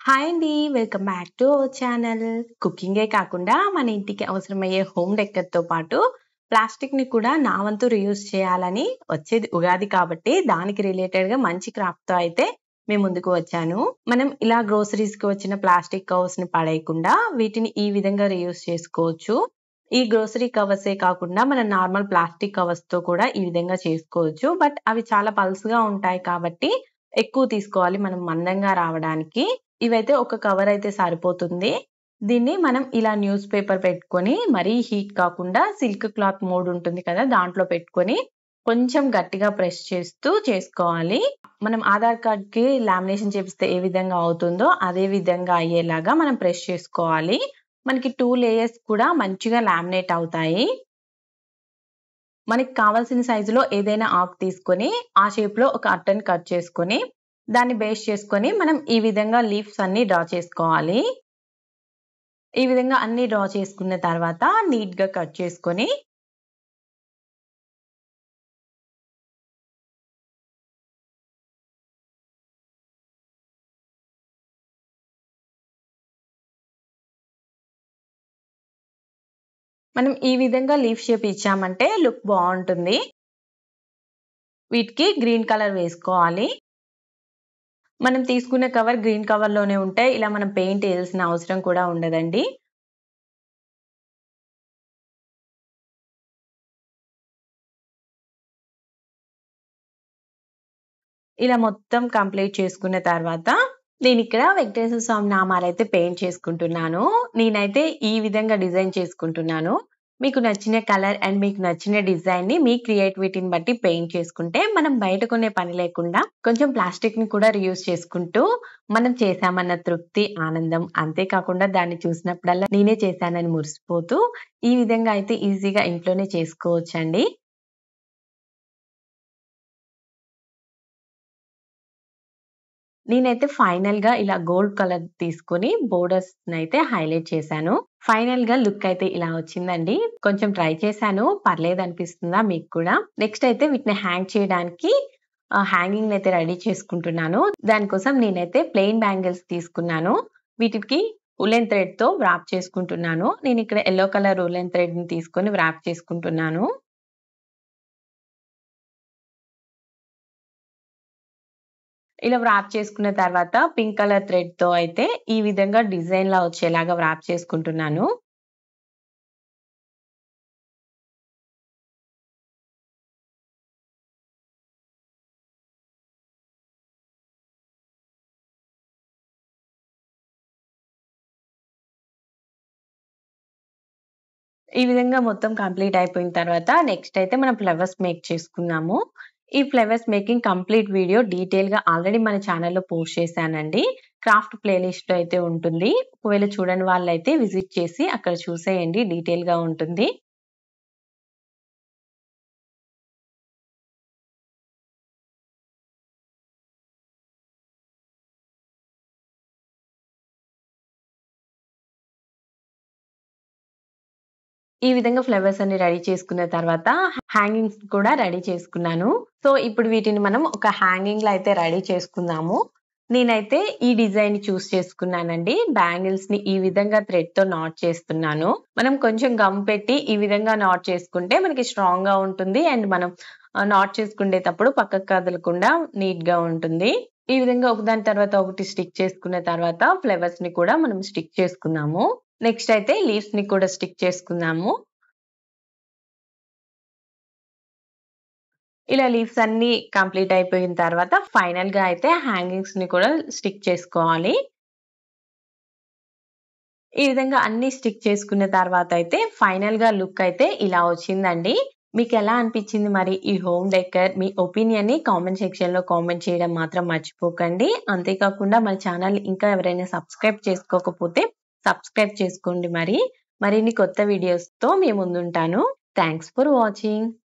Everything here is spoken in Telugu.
హాయ్ అండి. Welcome back to our channel. కుకింగే కాకుండా మన ఇంటికి అవసరమయ్యే హోమ్ డెకర్‌తో పాటు ప్లాస్టిక్‌ని కూడా నా వంతు రీయూజ్ చేయాలని వచ్చేది ఉగాది కాబట్టి దానికి రిలేటెడ్‌గా మంచి క్రాఫ్ట్‌తో అయితే మీ ముందుకు వచ్చాను. మనం ఇలా గ్రోసరీస్‌కి వచ్చిన ప్లాస్టిక్ కవర్స్‌ని పడేయకుండా వీటిని ఈ విధంగా రీయూజ్ చేసుకోవచ్చు. ఈ గ్రోసరీ కవర్సే కాకుండా మనం నార్మల్ ప్లాస్టిక్ కవర్స్‌తో కూడా ఈ విధంగా చేసుకోవచ్చు. బట్ అవి చాలా పల్చగా ఉంటాయి కాబట్టి ఎక్కువ తీసుకోవాలి మనం మందంగా రావడానికి. ఇవైతే ఒక కవర్ అయితే సరిపోతుంది. దీన్ని మనం ఇలా న్యూస్ పేపర్ పెట్టుకొని మరీ హీట్ కాకుండా సిల్క్ క్లాత్ మోడ్ ఉంటుంది కదా! దాంట్లో పెట్టుకొని కొంచెం గట్టిగా ప్రెస్ చేస్తూ చేసుకోవాలి. మనం ఆధార్ కార్డ్‌కి లామినేషన్ చేపిస్తే ఏ విధంగా అవుతుందో అదే విధంగా అయ్యేలాగా మనం ప్రెస్ చేసుకోవాలి. మనకి 2 లేయర్స్ కూడా మంచిగా లామినేట్ అవుతాయి. మనకి కావాల్సిన సైజులో ఏదైనా ఆకు తీసుకొని ఆ షేప్‌లో ఒక అట్టని కట్ చేసుకొని దాన్ని బేస్ చేసుకొని మనం ఈ విధంగా లీవ్స్ అన్నీ డ్రా చేసుకోవాలి. ఈ విధంగా అన్నీ డ్రా చేసుకున్న తర్వాత నీట్‌గా కట్ చేసుకొని మనం ఈ విధంగా లీఫ్ షేప్ ఇచ్చామంటే లుక్ బావుంటుంది. వీటికి గ్రీన్ కలర్ వేసుకోవాలి. మనం తీసుకునే కవర్ గ్రీన్ కవర్‌లోనే ఉంటే ఇలా మనం పెయింట్ ఎయాల్సిన అవసరం కూడా ఉండదండి. ఇలా మొత్తం కంప్లీట్ చేసుకున్న తర్వాత నేనిక్కడ వెంకటేశ్వర స్వామి నామాలైతే పెయింట్ చేసుకుంటున్నాను. నేనైతే ఈ విధంగా డిజైన్ చేసుకుంటున్నాను. మీకు నచ్చిన కలర్ అండ్ మీకు నచ్చిన డిజైన్‌ని మీ క్రియేటివిటీని బట్టి పెయింట్ చేసుకుంటే మనం బయట కొనే పని లేకుండా కొంచెం ప్లాస్టిక్‌ని కూడా రీయూజ్ చేసుకుంటూ మనం చేశామన్న తృప్తి, ఆనందం అంతే కాకుండా దాన్ని చూసినప్పుడల్లా నేనే చేశానని మురిసిపోతూ ఈ విధంగా అయితే ఈజీగా ఇంట్లోనే చేసుకోవచ్చండి. నేనైతే ఫైనల్‌గా ఇలా గోల్డ్ కలర్ తీసుకొని బోర్డర్స్‌నైతే హైలైట్ చేశాను. ఫైనల్‌గా లుక్ అయితే ఇలా వచ్చిందండి. కొంచెం ట్రై చేశాను. పర్లేదనిపిస్తుందా మీకు కూడా? నెక్స్ట్ అయితే వీటిని హ్యాంగ్ చేయడానికి ఆహ్, హ్యాంగింగ్‌నైతే రెడీ చేసుకుంటున్నాను. దానికోసం నేనైతే ప్లెయిన్ బ్యాంగిల్స్ తీసుకున్నాను. వీటికి ఉలెన్ థ్రెడ్‌తో వ్రాప్ చేసుకుంటున్నాను. నేనిక్కడ యెల్లో కలర్ ఉలెన్ థ్రెడ్‌ని తీసుకొని వ్రాప్ చేసుకుంటున్నాను. ఇలా వ్రాప్ చేసుకున్న తర్వాత పింక్ కలర్ థ్రెడ్‌తో అయితే ఈ విధంగా డిజైన్‌లా వచ్చేలాగా వ్రాప్ చేసుకుంటున్నాను. ఈ విధంగా మొత్తం కంప్లీట్ అయిపోయిన తర్వాత నెక్స్ట్ అయితే మనం ఫ్లవర్స్ మేక్ చేసుకుందాము. ఈ ఫ్లవర్స్ మేకింగ్ కంప్లీట్ వీడియో డీటెయిల్‌గా ఆల్రెడీ మన ఛానెల్‌లో పోస్ట్ చేశానండి. క్రాఫ్ట్ ప్లేలిస్ట్‌లో అయితే ఉంటుంది. ఒకవేళ చూడని వాళ్ళైతే విజిట్ చేసి అక్కడ చూసేయండి డీటెయిల్‌గా ఉంటుంది. ఈ విధంగా ఫ్లవర్స్ అన్ని రెడీ చేసుకున్న తర్వాత హ్యాంగింగ్స్ కూడా రెడీ చేసుకున్నాను. సో, ఇప్పుడు వీటిని మనం ఒక హ్యాంగింగ్‌లా అయితే రెడీ చేసుకుందాము. నేనైతే ఈ డిజైన్ చూస్ చేసుకున్నానండి. బ్యాంగిల్స్‌ని ఈ విధంగా థ్రెడ్‌తో నాట్ చేస్తున్నాను. మనం కొంచెం గమ్ పెట్టి ఈ విధంగా నాట్ చేసుకుంటే మనకి స్ట్రాంగ్‌గా ఉంటుంది. అండ్ మనం ఆహ్, నాట్ చేసుకునేటప్పుడు పక్కకు కదలకుండా నీట్‌గా ఉంటుంది. ఈ విధంగా ఒకదాని తర్వాత ఒకటి స్టిక్ చేసుకున్న తర్వాత ఫ్లవర్స్‌ని కూడా మనం స్టిక్ చేసుకుందాము. నెక్స్ట్ అయితే లీవ్స్‌ని కూడా స్టిక్ చేసుకుందాము. ఇలా లీవ్స్ అన్నీ కంప్లీట్ అయిపోయిన తర్వాత ఫైనల్‌గా అయితే హ్యాంగింగ్స్‌ని కూడా స్టిక్ చేసుకోవాలి. ఈ విధంగా అన్నీ స్టిక్ చేసుకున్న తర్వాత అయితే ఫైనల్‌గా లుక్ అయితే ఇలా వచ్చిందండి. మీకెలా అనిపించింది మరి ఈ హోమ్ డెకర్? మీ ఒపీనియన్‌ని కామెంట్ సెక్షన్‌లో కామెంట్ చేయడం మాత్రం మర్చిపోకండి. అంతే కాకుండా మన ఛానెల్‌ని ఇంకా ఎవరైనా సబ్స్క్రైబ్ చేసుకోకపోతే సబ్స్క్రైబ్ చేసుకోండి మరి. మరిన్ని కొత్త వీడియోస్‌తో మీ ముందుంటాను. Thanks for watching.